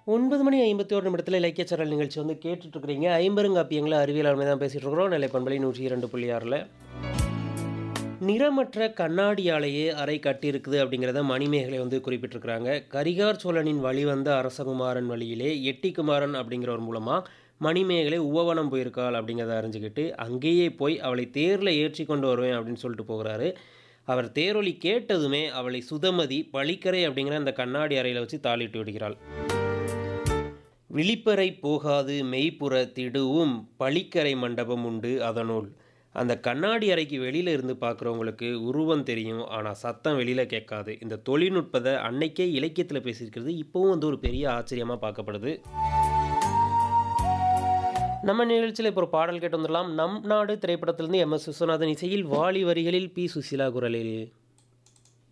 9 மணி 51 நிமிடத்துல இலக்கிய சாரல் நிகழ்ச்சி வந்து கேட்டுட்டு இருக்கிறீங்க. ஐம்பெருங்காப்பியங்கள அறிவியல் ஆளுமை தான் பேசிட்டு இருக்கிறோம். நிலை பண்பலை 102.6ல. நிறமற்ற கண்ணாடியாலேயே அறை கட்டியிருக்குது அப்படிங்கிறத மணிமேகலை வந்து குறிப்பிட்டிருக்கிறாங்க. கரிகார் சோழனின் வழிவந்த அரசகுமாரன் வழியிலே எட்டிக்குமாரன் அப்படிங்கிறவர் மூலமா மணிமேகலை உவவனம் போயிருக்காள் அப்படிங்கிறத அறிஞ்சுக்கிட்டு, அங்கேயே போய் அவளை தேர்ல ஏற்றிக் கொண்டு வருவேன் அப்படின்னு சொல்லிட்டு போகிறாரு. அவர் தேரொலி கேட்டதுமே அவளை சுதமதி பளிக்கரை அப்படிங்கிற அந்த கண்ணாடி அறையில வச்சு தாலிட்டு விடுகிறாள். "விழிப்பறை போகாது மெய்ப்புற திடூஉம் பளிக்கரை மண்டபம் உண்டு அதனுள்" அந்த கண்ணாடி அறைக்கு வெளியில இருந்து பார்க்குறவங்களுக்கு உருவம் தெரியும். ஆனா சத்தம் வெளியில கேட்காது. இந்த தொழில்நுட்பத்த அன்னைக்கே இலக்கியத்தில பேசியிருக்கிறது இப்பவும் வந்து ஒரு பெரிய ஆச்சரியமா பார்க்கப்படுது. நம்ம நிகழ்ச்சியில இப்போ ஒரு பாடல் கேட்டு வந்துடலாம். "நம் நாடு" திரைப்படத்திலிருந்து எம். எஸ். விஸ்வநாதன் இசையில், வாலி வரிகளில் பி. சுசீலா குரலில்.